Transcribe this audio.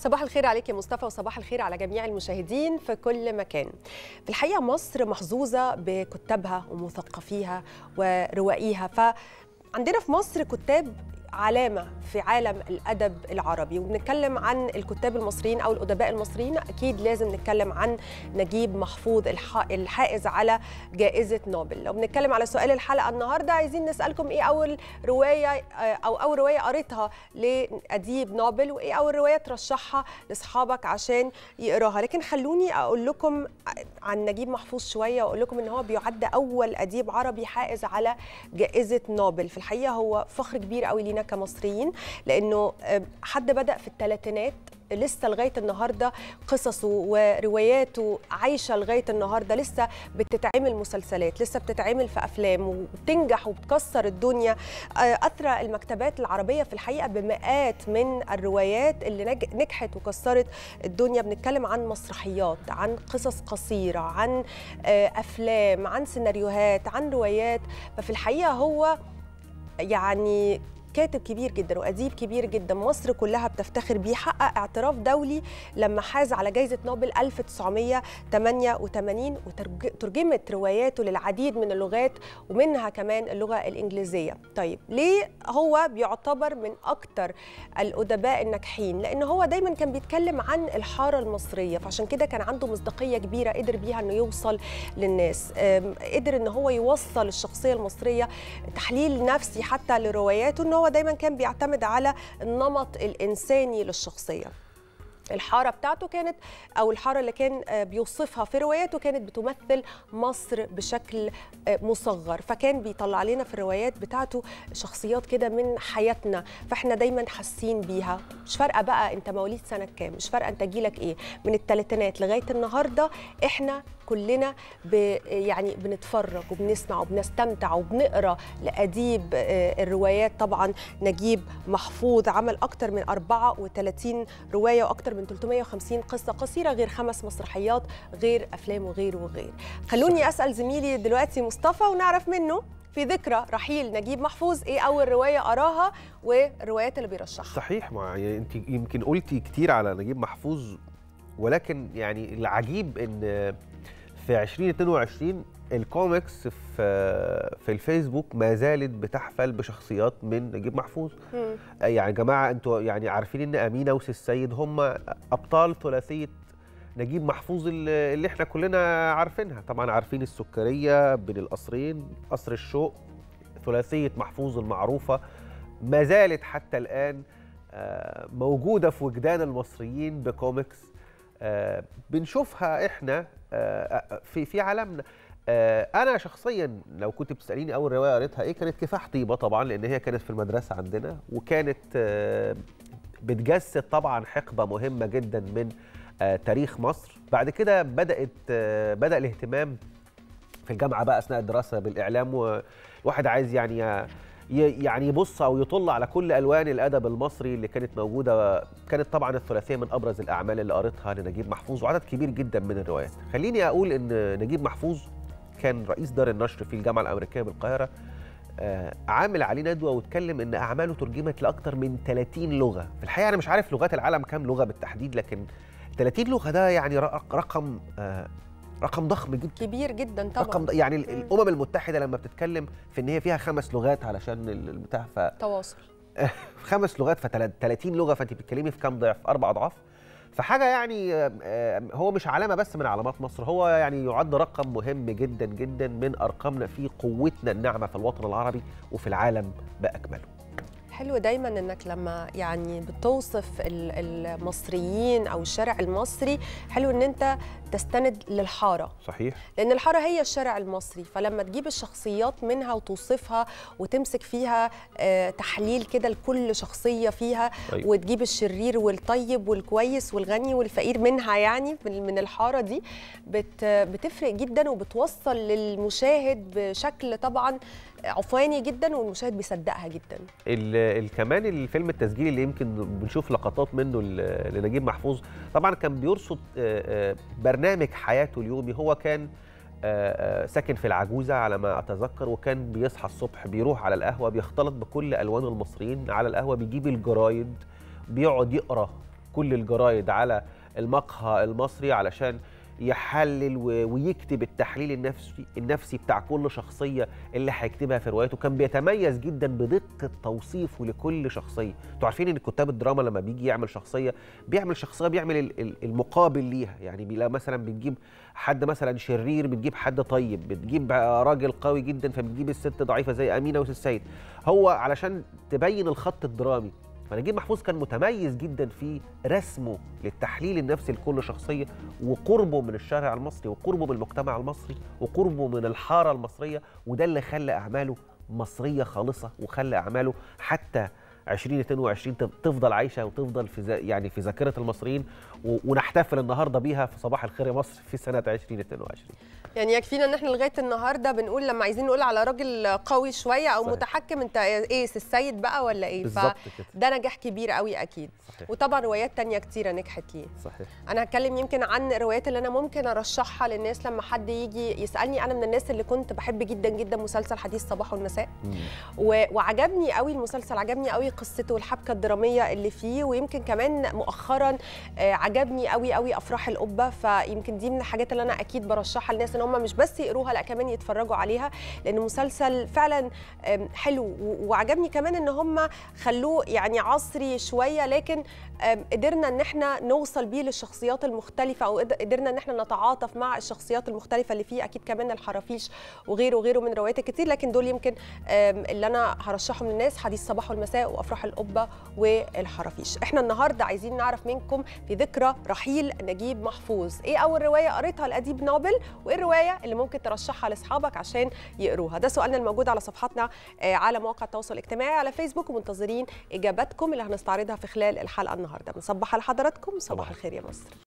صباح الخير عليك يا مصطفى وصباح الخير على جميع المشاهدين في كل مكان في الحقيقة مصر محظوظة بكتابها ومثقفيها وروائيها فعندنا في مصر كتاب علامة في عالم الأدب العربي وبنتكلم عن الكتاب المصريين أو الأدباء المصريين أكيد لازم نتكلم عن نجيب محفوظ الحائز على جائزة نوبل لو بنتكلم على سؤال الحلقة النهاردة عايزين نسألكم إيه أول رواية أو أول رواية قريتها لأديب نوبل وإيه أول رواية ترشحها لأصحابك عشان يقراها لكن خلوني أقول لكم عن نجيب محفوظ شوية وأقول لكم إن هو بيعد أول أديب عربي حائز على جائزة نوبل في الحقيقة هو فخر كبير قوي لينا كمصريين لانه حد بدا في الثلاثينات لسه لغايه النهارده قصصه ورواياته عايشه لغايه النهارده لسه بتتعمل مسلسلات لسه بتتعمل في افلام وبتنجح وبتكسر الدنيا اثرى المكتبات العربيه في الحقيقه بمئات من الروايات اللي نجحت وكسرت الدنيا بنتكلم عن مسرحيات عن قصص قصيره عن افلام عن سيناريوهات عن روايات ففي الحقيقه هو يعني كاتب كبير جدا واديب كبير جدا مصر كلها بتفتخر بيه حقق اعتراف دولي لما حاز على جائزه نوبل 1988 وترجمت رواياته للعديد من اللغات ومنها كمان اللغه الانجليزيه طيب ليه هو بيعتبر من اكتر الادباء الناجحين لان هو دايما كان بيتكلم عن الحاره المصريه فعشان كده كان عنده مصداقيه كبيره قدر بيها انه يوصل للناس قدر ان هو يوصل الشخصيه المصريه تحليل نفسي حتى لرواياته ان هو دايما كان بيعتمد على النمط الانساني للشخصيه الحاره بتاعته كانت او الحاره اللي كان بيوصفها في رواياته كانت بتمثل مصر بشكل مصغر فكان بيطلع لنا في الروايات بتاعته شخصيات كده من حياتنا فاحنا دايما حاسين بيها مش فارقه بقى انت مواليد سنه كام مش فارقه انت جيلك ايه من الثلاثينات لغايه النهارده احنا كلنا ب يعني بنتفرج وبنسمع وبنستمتع وبنقرا لاديب الروايات طبعا نجيب محفوظ عمل اكتر من 34 روايه واكتر من 350 قصه قصيره غير خمس مسرحيات غير افلام وغير وغير خلوني اسال زميلي دلوقتي مصطفى ونعرف منه في ذكرى رحيل نجيب محفوظ ايه اول روايه قراها والروايات اللي بيرشحها صحيح ما يعني انت يمكن قلتي كتير على نجيب محفوظ ولكن يعني العجيب ان في 2022 الكوميكس في في الفيسبوك ما زالت بتحفل بشخصيات من نجيب محفوظ مم. يعني يا جماعه انتوا يعني عارفين ان امينه وسي السيد هم ابطال ثلاثيه نجيب محفوظ اللي اللي احنا كلنا عارفينها طبعا عارفين السكريه بين القصرين قصر الشوق ثلاثيه محفوظ المعروفه ما زالت حتى الان آه، موجوده في وجدان المصريين بكوميكس آه، بنشوفها احنا آه، في في عالمنا آه، انا شخصيا لو كنت بتساليني اول روايه قريتها ايه كانت كفاح طيبه طبعا لان هي كانت في المدرسه عندنا وكانت آه، بتجسد طبعا حقبه مهمه جدا من آه، تاريخ مصر بعد كده بدات آه، بدا الاهتمام في الجامعه بقى اثناء الدراسه بالاعلام والواحد عايز يعني ي- يعني يبص او يطل على كل الوان الادب المصري اللي كانت موجوده كانت طبعا الثلاثيه من ابرز الاعمال اللي قريتها لنجيب محفوظ وعدد كبير جدا من الروايات خليني اقول ان نجيب محفوظ كان رئيس دار النشر في الجامعه الامريكيه بالقاهره آه، عامل عليه ندوه واتكلم ان اعماله ترجمت لاكثر من 30 لغه في الحقيقه انا مش عارف لغات العالم كام لغه بالتحديد لكن 30 لغه ده يعني رق- رقم آه، رقم ضخم جدا كبير جدا طبعا رقم ض- يعني ال- مم. الامم المتحده لما بتتكلم في ان هي فيها خمس لغات علشان ال- البتاع ف تواصل خمس لغات ف 30 لغه فانت بتتكلمي في كام ضعف اربع اضعاف فحاجه يعني آم، آم، هو مش علامه بس من علامات مصر هو يعني يعد رقم مهم جدا جدا من ارقامنا في قوتنا الناعمه في الوطن العربي وفي العالم باكمله حلو دايما انك لما يعني بتوصف ال- المصريين او الشارع المصري حلو ان انت تستند للحاره صحيح لان الحاره هي الشارع المصري فلما تجيب الشخصيات منها وتوصفها وتمسك فيها آه، تحليل كده لكل شخصيه فيها أيوة. وتجيب الشرير والطيب والكويس والغني والفقير منها يعني من من الحاره دي بت بتفرق جدا وبتوصل للمشاهد بشكل طبعا عفواني جدا والمشاهد بيصدقها جدا ال- ال- كمان الفيلم التسجيلي اللي يمكن بنشوف لقطات منه ل- لنجيب محفوظ طبعا كان بيرصد آه، آه، برنامج حياته اليومي هو كان آه، آه، ساكن في العجوزة على ما أتذكر وكان بيصحى الصبح بيروح على القهوة بيختلط بكل ألوان المصريين على القهوة بيجيب الجرايد بيقعد يقرأ كل الجرايد على المقهى المصري علشان يحلل و- ويكتب التحليل النفسي النفسي بتاع كل شخصيه اللي هيكتبها في روايته كان بيتميز جدا بدقه توصيفه لكل شخصيه انتوا عارفين ان كتاب الدراما لما بيجي يعمل شخصيه بيعمل شخصيه بيعمل ال- ال- المقابل ليها يعني بيلاقي مثلا بتجيب حد مثلا شرير بتجيب حد طيب بتجيب راجل قوي جدا فبتجيب الست ضعيفه زي امينه وسي السيد هو علشان تبين الخط الدرامي فنجيب محفوظ كان متميز جدا في رسمه للتحليل النفسي لكل شخصيه وقربه من الشارع المصري وقربه من المجتمع المصري وقربه من الحاره المصريه وده اللي خلى اعماله مصريه خالصه وخلى اعماله حتى 2022 تف- تفضل عايشه وتفضل في ذا- يعني في ذاكره المصريين و- ونحتفل النهارده بيها في صباح الخير يا مصر في سنه 2022 يعني يكفينا ان احنا لغايه النهارده بنقول لما عايزين نقول على راجل قوي شويه او صحيح. متحكم انت ايه سي السيد بقى ولا ايه بالظبط كده ده نجاح كبير قوي اكيد صحيح وطبعا روايات تانية كتيره نجحت ليه صحيح انا هتكلم يمكن عن الروايات اللي انا ممكن ارشحها للناس لما حد يجي يسالني انا من الناس اللي كنت بحب جدا جدا مسلسل حديث الصباح والمساء مم. و- وعجبني قوي المسلسل عجبني قوي قصته والحبكه الدراميه اللي فيه ويمكن كمان مؤخرا آه، عجبني قوي قوي افراح القبه فيمكن دي من الحاجات اللي انا اكيد برشحها للناس ان هم مش بس يقروها لا كمان يتفرجوا عليها لان مسلسل فعلا آم، حلو و- وعجبني كمان ان هم خلوه يعني عصري شويه لكن آم، قدرنا ان احنا نوصل بيه للشخصيات المختلفه او قد- قدرنا ان احنا نتعاطف مع الشخصيات المختلفه اللي فيه اكيد كمان الحرافيش وغيره وغيره من الروايات الكتير لكن دول يمكن آم، اللي انا هرشحهم للناس حديث الصباح والمساء وافراح القبه والحرافيش احنا النهارده عايزين نعرف منكم في ذكرى رحيل نجيب محفوظ ايه اول روايه قريتها لاديب نوبل وايه الروايه اللي ممكن ترشحها لاصحابك عشان يقروها ده سؤالنا الموجود على صفحاتنا آه، على مواقع التواصل الاجتماعي على فيسبوك ومنتظرين اجاباتكم اللي هنستعرضها في خلال الحلقه النهارده بنصبح على حضراتكم صباح صباح الخير يا مصر